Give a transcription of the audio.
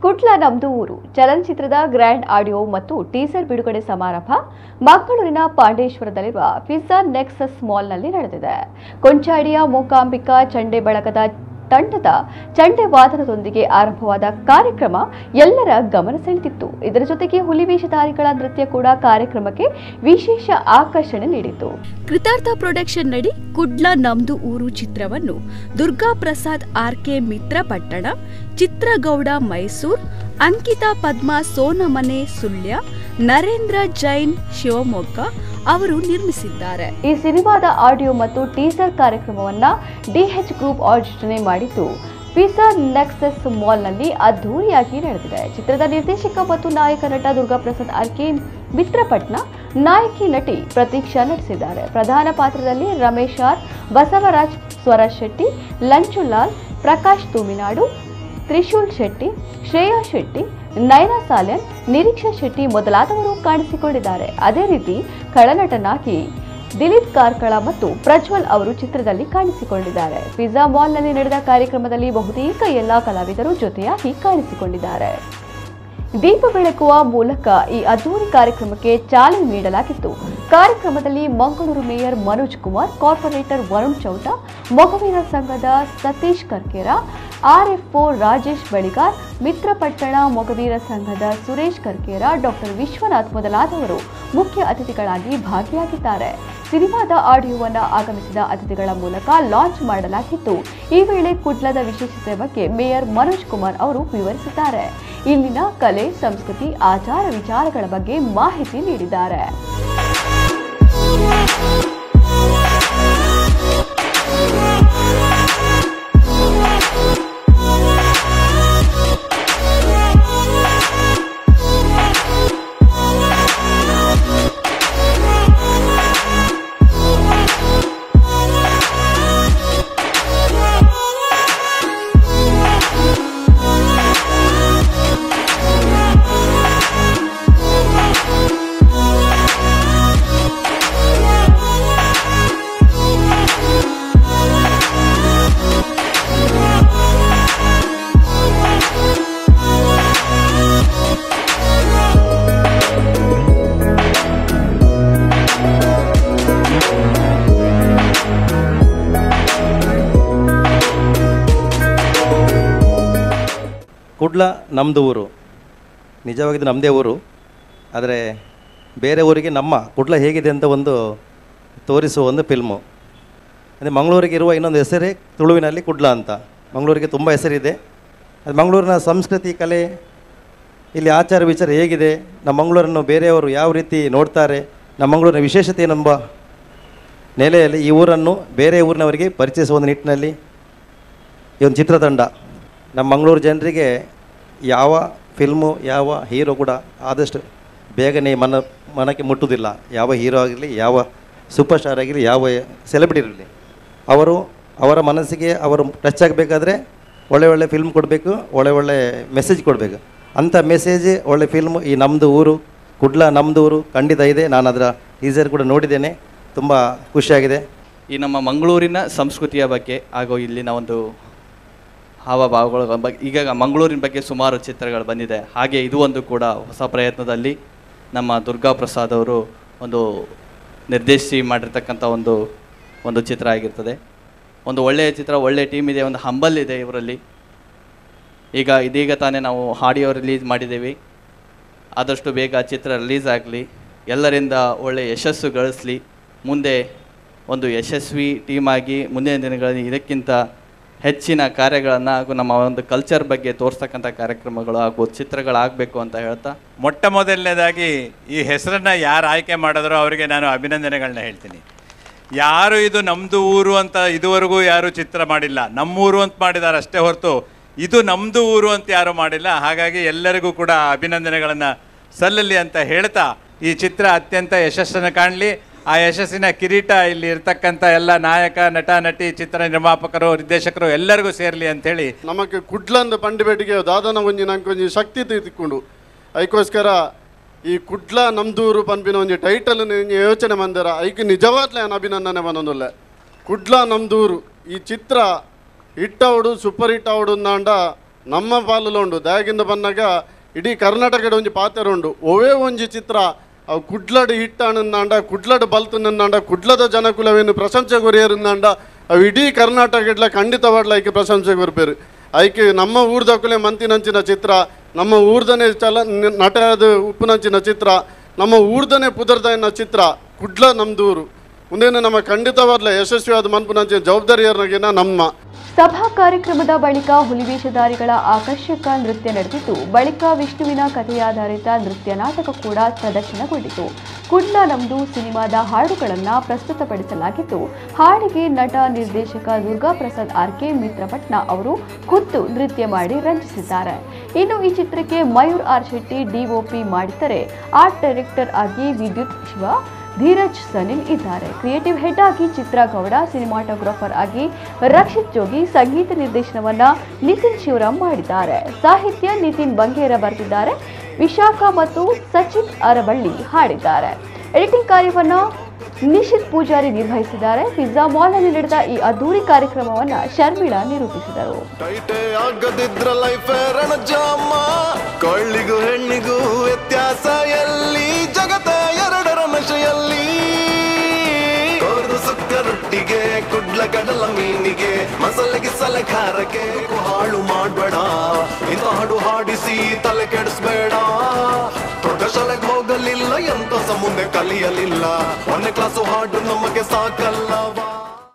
ಕುಟ್ಲ ನಮ್ದು ಊರು ಚಲನಚಿತ್ರದ ಗ್ರ್ಯಾಂಡ್ ಆಡಿಯೋ ಮತ್ತು ಟೀಸರ್ ಬಿಡುಗಡೆ ಸಮಾರಂಭ ಮಂಗಳೂರಿನ ಪಾಂಡೇಶ್ವರದಲ್ಲಿರುವ ಪಿಜ್ಜಾ ನೆಕ್ಸಸ್ ಮಾಲ್ನಲ್ಲಿ ನಡೆದಿದೆ ಕೊಂಚಾಡಿಯ ಮೂಕಾಂಬಿಕಾ ಚಂಡೆ ಬಳಗದ ತಂಡದ ಚಂಡೆ ವಾದನದೊಂದಿಗೆ ಆರಂಭವಾದ ಕಾರ್ಯಕ್ರಮ ಎಲ್ಲರ ಗಮನ ಸೆಳೆದಿತ್ತು ಇದರ ಜೊತೆಗೆ ಹುಲಿ ವೇಷಧಾರಿಗಳ ನೃತ್ಯ ಕೂಡ ಕಾರ್ಯಕ್ರಮಕ್ಕೆ ವಿಶೇಷ ಆಕರ್ಷಣೆ ನೀಡಿತು ಕೃತಾರ್ಥ ಪ್ರೊಡಕ್ಷನ್ ನಡಿ ಕುಡ್ಲ ನಮ್ದು ಊರು ಚಿತ್ರವನ್ನು ದುರ್ಗಾ ಪ್ರಸಾದ್ ಆರ್ಕೆ ಮಿತ್ರ ಪಟ್ಟಣ ಚಿತ್ರಗೌಡ ಮೈಸೂರ್ ಅಂಕಿತಾ ಪದ್ಮ ಸೋನಮನೆ ಸುಳ್ಯ ನರೇಂದ್ರ ಜೈನ್ ಶಿವಮೊಗ್ಗ ಅವರು ನಿರ್ಮಿಸಿದ್ದಾರೆ ಈ ಸಿನಿಮಾದ ಆಡಿಯೋ ಮತ್ತು ಟೀಸರ್ ಕಾರ್ಯಕ್ರಮವನ್ನ ಡಿಎಚ್ ಗ್ರೂಪ್ ಆಯೋಜನೆ ಮಾಡಿದ್ದು ಪಿಸಾ ನೆಕ್ಸಸ್ ಮಾಲ್ನಲ್ಲಿ ಅದ್ದೂರಿಯಾಗಿ ನಡೆದಿದೆ ಚಿತ್ರದ ನಿರ್ದೇಶಕ ಮತ್ತು ನಾಯಕ ನಟ ದುರ್ಗಾಪ್ರಸಾದ್ ಆರ್ಕೆ ಮಿತ್ರಪಟ್ನ ನಾಯಕಿ ನಟಿ ಪ್ರತೀಕ್ಷಾ ನಟಿಸಿದ್ದಾರೆ ಪ್ರಧಾನ ಪಾತ್ರದಲ್ಲಿ ರಮೇಶ್ ಆರ್ ಬಸವರಾಜ್ ಸ್ವರಾಜ್ ಶೆಟ್ಟಿ ಲಂಚುಲಾಲ್ ಪ್ರಕಾಶ್ ತುಮಿನಾಡು ತ್ರಿಶೂಲ್ ಶೆಟ್ಟಿ ಶ್ರೇಯಾ ಶೆಟ್ಟಿ ನಯನಾ ಸಾಲೆನ್ ನಿರೀಕ್ಷಾ ಶೆಟ್ಟಿ ಮೊದಲಾದವರು ಕಾಣಿಸಿಕೊಂಡಿದ್ದಾರೆ ಅದೇ ರೀತಿ ಖಳನಟನಾಗಿ ದಿಲೀಪ್ ಕಾರ್ಕಳ ಮತ್ತು ಪ್ರಜ್ವಲ್ ಅವರು ಚಿತ್ರದಲ್ಲಿ ಕಾಣಿಸಿಕೊಂಡಿದ್ದಾರೆ ಪಿಜ್ಜಾ ಮಾಲ್ನಲ್ಲಿ ನಡೆದ ಕಾರ್ಯಕ್ರಮದಲ್ಲಿ ಬಹುತೇಕ ಎಲ್ಲಾ ಕಲಾವಿದರು ಜೊತೆಯಾಗಿ ಕಾಣಿಸಿಕೊಂಡಿದ್ದಾರೆ ದೀಪ ಬೆಳಗುವ ಮೂಲಕ ಈ ಅದ್ದೂರಿ ಕಾರ್ಯಕ್ರಮಕ್ಕೆ ಚಾಲನೆ ನೀಡಲಾಗಿತ್ತು ಕಾರ್ಯಕ್ರಮದಲ್ಲಿ ಮಂಗಳೂರು ಮೇಯರ್ ಮನೋಜ್ ಕುಮಾರ್ ಕಾರ್ಪೊರೇಟರ್ ವರುಣ್ ಚೌಟ ಮೊಗವೀರ ಸಂಘದ ಸತೀಶ್ ಕರ್ಕೇರ ಆರ್ಎಫ್ಒ ರಾಜೇಶ್ ಬಳಿಗಾರ್ ಮಿತ್ರಪಟ್ಟಣ ಮೊಗವೀರ ಸಂಘದ ಸುರೇಶ್ ಕರ್ಕೇರ ಡಾಕ್ಟರ್ ವಿಶ್ವನಾಥ್ ಮೊದಲಾದವರು ಮುಖ್ಯ ಅತಿಥಿಗಳಾಗಿ ಭಾಗಿಯಾಗಿದ್ದಾರೆ ಸಿನಿಮಾದ ಆಡಿಯೋವನ್ನು ಆಗಮಿಸಿದ ಅತಿಥಿಗಳ ಮೂಲಕ ಲಾಂಚ್ ಮಾಡಲಾಗಿತ್ತು ಈ ವೇಳೆ ಕುಡ್ಲದ ವಿಶೇಷತೆ ಬಗ್ಗೆ ಮೇಯರ್ ಮನೋಜ್ ಕುಮಾರ್ ಅವರು ವಿವರಿಸಿದ್ದಾರೆ ಇಲ್ಲಿನ ಕಲೆ ಸಂಸ್ಕೃತಿ ಆಚಾರ ವಿಚಾರಗಳ ಬಗ್ಗೆ ಮಾಹಿತಿ ನೀಡಿದ್ದಾರೆ ಕುಡ್ಲ ನಮ್ಮದು ಊರು ನಿಜವಾಗಿದ್ದು ನಮ್ಮದೇ ಊರು ಆದರೆ ಬೇರೆ ಊರಿಗೆ ನಮ್ಮ ಕುಡ್ಲ ಹೇಗಿದೆ ಅಂತ ಒಂದು ತೋರಿಸುವ ಒಂದು ಫಿಲ್ಮು ಅದೇ ಮಂಗಳೂರಿಗೆ ಇರುವ ಇನ್ನೊಂದು ಹೆಸರೇ ತುಳುವಿನಲ್ಲಿ ಕುಡ್ಲ ಅಂತ ಮಂಗಳೂರಿಗೆ ತುಂಬ ಹೆಸರಿದೆ ಅದು ಮಂಗಳೂರಿನ ಸಂಸ್ಕೃತಿ ಕಲೆ ಇಲ್ಲಿ ಆಚಾರ ವಿಚಾರ ಹೇಗಿದೆ ನಮ್ಮ ಮಂಗಳೂರನ್ನು ಬೇರೆಯವರು ಯಾವ ರೀತಿ ನೋಡ್ತಾರೆ ನಮ್ಮ ಮಂಗಳೂರಿನ ವಿಶೇಷತೆ ಏನೆಂಬ ನೆಲೆಯಲ್ಲಿ ಈ ಊರನ್ನು ಬೇರೆ ಊರಿನವರಿಗೆ ಪರಿಚಯಿಸುವ ಒಂದು ನಿಟ್ಟಿನಲ್ಲಿ ಈ ಒಂದು ಚಿತ್ರತಂಡ ನಮ್ಮ ಮಂಗಳೂರು ಜನರಿಗೆ ಯಾವ ಫಿಲ್ಮು ಯಾವ ಹೀರೋ ಕೂಡ ಆದಷ್ಟು ಬೇಗನೆ ಮನ ಮನಕ್ಕೆ ಮುಟ್ಟುವುದಿಲ್ಲ ಯಾವ ಹೀರೋ ಆಗಲಿ ಯಾವ ಸೂಪರ್ ಸ್ಟಾರ್ ಆಗಿರಲಿ ಯಾವ ಸೆಲೆಬ್ರಿಟಿ ಇರಲಿ ಅವರು ಅವರ ಮನಸ್ಸಿಗೆ ಅವರು ಟಚ್ ಆಗಬೇಕಾದ್ರೆ ಒಳ್ಳೆ ಒಳ್ಳೆ ಫಿಲ್ಮ್ ಕೊಡಬೇಕು ಒಳ್ಳೆ ಒಳ್ಳೆ ಮೆಸೇಜ್ ಕೊಡಬೇಕು ಅಂಥ ಮೆಸೇಜ್ ಒಳ್ಳೆ ಫಿಲ್ಮ್ ಈ ನಮ್ಮದು ಊರು ಕುಡ್ಲ ನಮ್ಮದು ಊರು ಖಂಡಿತ ಇದೆ ನಾನು ಅದರ ಟೀಸರ್ ಕೂಡ ನೋಡಿದ್ದೇನೆ ತುಂಬ ಖುಷಿಯಾಗಿದೆ ಈ ನಮ್ಮ ಮಂಗಳೂರಿನ ಸಂಸ್ಕೃತಿಯ ಬಗ್ಗೆ ಹಾಗೂ ಇಲ್ಲಿನ ಒಂದು ಹಾವಭಾವಗಳ ಬಗ್ಗೆ ಈಗ ಮಂಗಳೂರಿನ ಬಗ್ಗೆ ಸುಮಾರು ಚಿತ್ರಗಳು ಬಂದಿದೆ ಹಾಗೆ ಇದು ಒಂದು ಕೂಡ ಹೊಸ ಪ್ರಯತ್ನದಲ್ಲಿ ನಮ್ಮ ದುರ್ಗಾ ಪ್ರಸಾದ್ ಅವರು ಒಂದು ನಿರ್ದೇಶಿಸಿ ಮಾಡಿರ್ತಕ್ಕಂಥ ಒಂದು ಒಂದು ಚಿತ್ರ ಆಗಿರ್ತದೆ ಒಂದು ಒಳ್ಳೆಯ ಚಿತ್ರ ಒಳ್ಳೆಯ ಟೀಮ್ ಇದೆ ಒಂದು ಹಂಬಲ್ ಇದೆ ಇವರಲ್ಲಿ ಈಗ ಇದೀಗ ತಾನೇ ನಾವು ಆಡಿಯೋ ರಿಲೀಸ್ ಮಾಡಿದ್ದೀವಿ ಆದಷ್ಟು ಬೇಗ ಚಿತ್ರ ರಿಲೀಸ್ ಆಗಲಿ ಎಲ್ಲರಿಂದ ಒಳ್ಳೆಯ ಯಶಸ್ಸು ಗಳಿಸಲಿ ಮುಂದೆ ಒಂದು ಯಶಸ್ವಿ ಟೀಮ್ ಆಗಿ ಮುಂದಿನ ದಿನಗಳಲ್ಲಿ ಇದಕ್ಕಿಂತ ಹೆಚ್ಚಿನ ಕಾರ್ಯಗಳನ್ನು ಹಾಗೂ ನಮ್ಮ ಒಂದು ಕಲ್ಚರ್ ಬಗ್ಗೆ ತೋರಿಸ್ತಕ್ಕಂಥ ಕಾರ್ಯಕ್ರಮಗಳು ಹಾಗೂ ಚಿತ್ರಗಳಾಗಬೇಕು ಅಂತ ಹೇಳ್ತಾ ಮೊಟ್ಟ ಮೊದಲನೇದಾಗಿ ಈ ಹೆಸರನ್ನ ಯಾರು ಆಯ್ಕೆ ಮಾಡಿದ್ರೋ ಅವರಿಗೆ ನಾನು ಅಭಿನಂದನೆಗಳನ್ನ ಹೇಳ್ತೀನಿ ಯಾರು ಇದು ನಮ್ಮದು ಊರು ಅಂತ ಇದುವರೆಗೂ ಯಾರು ಚಿತ್ರ ಮಾಡಿಲ್ಲ ನಮ್ಮೂರು ಅಂತ ಮಾಡಿದ್ದಾರೆ ಅಷ್ಟೇ ಹೊರತು ಇದು ನಮ್ಮದು ಊರು ಅಂತ ಯಾರು ಮಾಡಿಲ್ಲ ಹಾಗಾಗಿ ಎಲ್ಲರಿಗೂ ಕೂಡ ಅಭಿನಂದನೆಗಳನ್ನು ಸಲ್ಲಲಿ ಅಂತ ಹೇಳ್ತಾ ಈ ಚಿತ್ರ ಅತ್ಯಂತ ಯಶಸ್ಸನ್ನು ಕಾಣಲಿ ಆ ಯಶಸ್ಸಿನ ಕಿರೀಟ ಇಲ್ಲಿ ಇರ್ತಕ್ಕಂಥ ಎಲ್ಲ ನಾಯಕ ನಟ ನಟಿ ಚಿತ್ರ ನಿರ್ಮಾಪಕರು ನಿರ್ದೇಶಕರು ಎಲ್ಲರಿಗೂ ಸೇರಲಿ ಅಂತೇಳಿ ನಮಗೆ ಕುಡ್ಲಂದ ಪಂಡಿಬೇಟಿಗೆ ದಾದನ ಒಂಜಿ ನಂಗೆ ಒಂಜಿ ಶಕ್ತಿ ತಿಳ್ಕೊಂಡು ಅದಕ್ಕೋಸ್ಕರ ಈ ಕುಡ್ಲ ನಮ್ದೂರು ಪನ್ಪಿನ ಒಂಜಿ ಟೈಟಲ್ ಯೋಚನೆ ಮಂದಿರ ಐಕ್ ನಿಜವಾಗ್ಲೇ ನಾನು ಅಭಿನಂದನೆ ಮನೊಂದುಲ್ಲೆ ಕುಡ್ಲ ನಮ್ದೂರು ಈ ಚಿತ್ರ ಹಿಟ್ ಅವಡು ಸೂಪರ್ ಹಿಟ್ ಅವಡು ಅಂದಾಂಡ ನಮ್ಮ ಪಾಲುಲ ಉಂಡು ದಯಗಿಂದ ಬಂದಾಗ ಇಡೀ ಕರ್ನಾಟಕದ ಒಂಜಿ ಪಾತ್ರ ಉಂಡು ಒವೇ ಒಂಜಿ ಚಿತ್ರ ಅವು ಕುಡ್ಲಡ್ ಹಿಟ್ ಅನ್ನಂದಾಂಡ ಕುಡ್ಲಡ್ ಬಲ್ತು ನಿನ್ನಾಂಡ ಕುಡ್ಲದ ಜನಕುಲವೇನು ಪ್ರಶಂಸೆ ಕೊರಿಯರಿಂದಾಂಡ ಅವು ಇಡೀ ಕರ್ನಾಟಕಡ್ಲ ಖಂಡಿತವಾಡ್ಲ ಐಕೆ ಪ್ರಶಂಸೆ ಕೊರ್ಪೇರು ಐಕೆ ನಮ್ಮ ಊರ್ದಕ್ಕಲೆ ಮಂತಿನಂಚಿನ ಚಿತ್ರ ನಮ್ಮ ಊರ್ದನೆ ಚಲ ನ- ನಟದ ಉಪ್ಪುನಂಚಿನ ಚಿತ್ರ ನಮ್ಮ ಊರ್ದನೆ ಪುದರ್ದನ ಚಿತ್ರ ಕುಡ್ಲ ನಮ್ದೂರು ಮುಂದೇನು ನಮ್ಮ ಖಂಡಿತವಾದ್ಲ ಯಶಸ್ವಿಯಾದ ಮನ್ಪುನಂಚಿನ ಜವಾಬ್ದಾರಿಯರ್ನಾಗೇನ ನಮ್ಮ ಸಭಾ ಕಾರ್ಯಕ್ರಮದ ಬಳಿಕ ಹುಲಿವೇಷಧಾರಿಗಳ ಆಕರ್ಷಕ ನೃತ್ಯ ನಡೆದಿದ್ದು ಬಳಿಕ ವಿಷ್ಣುವಿನ ಕಥೆಯಾಧಾರಿತ ನೃತ್ಯ ನಾಟಕ ಕೂಡ ಪ್ರದರ್ಶನಗೊಂಡಿತು ಕುಡ್ಲ ನಮ್ದು ಸಿನಿಮಾದ ಹಾಡುಗಳನ್ನು ಪ್ರಸ್ತುತಪಡಿಸಲಾಗಿದ್ದು ಹಾಡಿಗೆ ನಟ ನಿರ್ದೇಶಕ ದುರ್ಗಾ ಪ್ರಸಾದ್ ಆರ್ ಕೆ ಮಿತ್ರಪಟ್ನ ಅವರು ಖುದ್ದು ನೃತ್ಯ ಮಾಡಿ ರಂಜಿಸಿದ್ದಾರೆ ಇನ್ನು ಈ ಚಿತ್ರಕ್ಕೆ ಮಯೂರ್ ಆರ್ ಶೆಟ್ಟಿ ಡಿಒಪಿ ಮಾಡಿದ್ದರೆ ಆರ್ಟ್ ಡೈರೆಕ್ಟರ್ ಆಗಿ ವಿದ್ಯುತ್ ಶಿವ ಧೀರಜ್ ಸನಿಲ್ ಇದ್ದಾರೆ ಕ್ರಿಯೇಟಿವ್ ಹೆಡ್ ಆಗಿ ಚಿತ್ರ ಗೌಡ ಸಿನಿಮಾಟೋಗ್ರಾಫರ್ ಆಗಿ ರಕ್ಷಿತ್ ಜೋಗಿ ಸಂಗೀತ ನಿರ್ದೇಶನವನ್ನ ನಿತಿನ್ ಶಿವರಾಮ್ ಮಾಡಿದ್ದಾರೆ ಸಾಹಿತ್ಯ ನಿತಿನ್ ಬಂಗೇರ ಬರೆದಿದ್ದಾರೆ ವಿಶಾಖ ಮತ್ತು ಸಚಿನ್ ಅರಬಳ್ಳಿ ಹಾಡಿದ್ದಾರೆ ಎಡಿಟಿಂಗ್ ಕಾರ್ಯವನ್ನ ನಿಶಿತ್ ಪೂಜಾರಿ ನಿರ್ವಹಿಸಿದ್ದಾರೆ ಪಿಜ್ಜಾ ಮಾಲ್ನಲ್ಲಿ ನಡೆದ ಈ ಅದ್ದೂರಿ ಕಾರ್ಯಕ್ರಮವನ್ನ ಶರ್ಮಿಳಾ ನಿರೂಪಿಸಿದರು ಟೈಟೇ ಆಗದಿದ್ರ ಲೈಫ್ ರಣಜಾಮ ಕೊಳ್ಳಿಗೂ ಹೆಣ್ಣಿಗೂ ವ್ಯತ್ಯಾಸ ಎಲ್ಲಿ ಜಗತ್ತ ಎರಡರ ನಶೆಯಲ್ಲಿ ಕೋರ್ದು ಸುಕ್ಕ ರೊಟ್ಟಿಗೆ ಕುಡ್ಲ ಕಡಲ ಮೀನಿಗೆ ಮಸಾಲೆ ಗಿಸಲೆ ಖಾರಕ್ಕೆ ಹಾಳು ಮಾಡ್ಬೇಡ ಇನ್ನು ಹಾಡು ಹಾಡಿಸಿ ತಲೆ ಕೆಡಿಸ್ಬೇಡ ದೊಡ್ಡ ಶಾಲೆಗೆ ಹೋಗಲಿಲ್ಲ ಎಂತ ಮುಂದೆ ಕಲಿಯಲಿಲ್ಲ ಒಂದನೇ ಕ್ಲಾಸು ಹಾಡು ನಮಗೆ ಸಾಕಲ್ಲವಾ